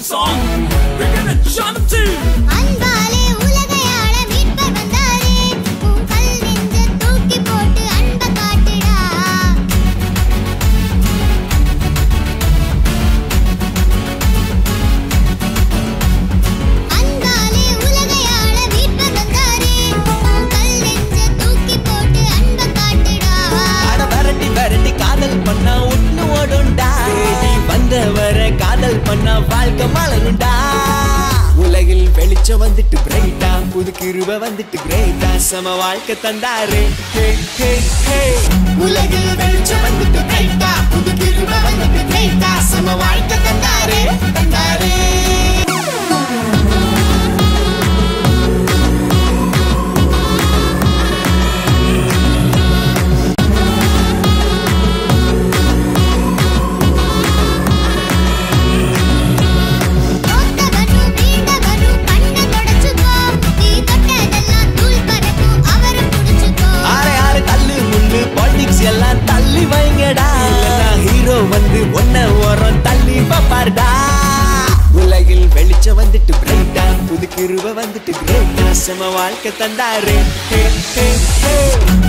song. We're gonna jump to. அன்பாலே உலகை ஆள மீட்பர் வந்தாரே உன் கல் நெஞ்ச தூக்கி போட்டு அன்ப காட்டுடா அன்பாலே உலகை ஆள மீட்பர் வந்தாரே உன் கல் நெஞ்ச தூக்கி போட்டு அன்ப காட்டுடா அட வரட்டி வரட்டி காதல் பண்ணா ஒண்ணு ஓடுண்டா தேடி வந்தவர காதல் பண்ணா வாழ்க்கை மலருண்டா உலகில் வெளிச்சம் வந்துட்டு பிரைட்டா புது கிருப வந்துட்டு கிரேட்டா சம வாழ்க்கை தந்தாரு ஹே ஹே ஹே உலகில் வெளிச்சம் வந்துட்டு பிரைட்டா புது கிருப வந்துட்டு கிரேட்டா சம வாழ்க்கை தந்தாரு தந்தாரு தோத்தவனும் வீழ்ந்தவனும் கண்ணை தொடச்சுக்கோ நீ தொட்டதெல்லாம் தூள் பறக்கும் அவரை புடிச்சுக்கோ ஆறு ஆறு தள்ளு முள்ளு பாலிடிக்ஸ் எல்லாம் தள்ளி வைங்கடா இல்லனா ஹீரோ வந்து ஒன்ன ஓரம் தள்ளி பாப்பாருடா உலகில் வெளிச்சம் வந்துட்டு பிரைட்டா புது கிருப வந்துட்டு கிரேட்டா செம வாழ்க்கை தந்தாரு ஹே ஹே ஹே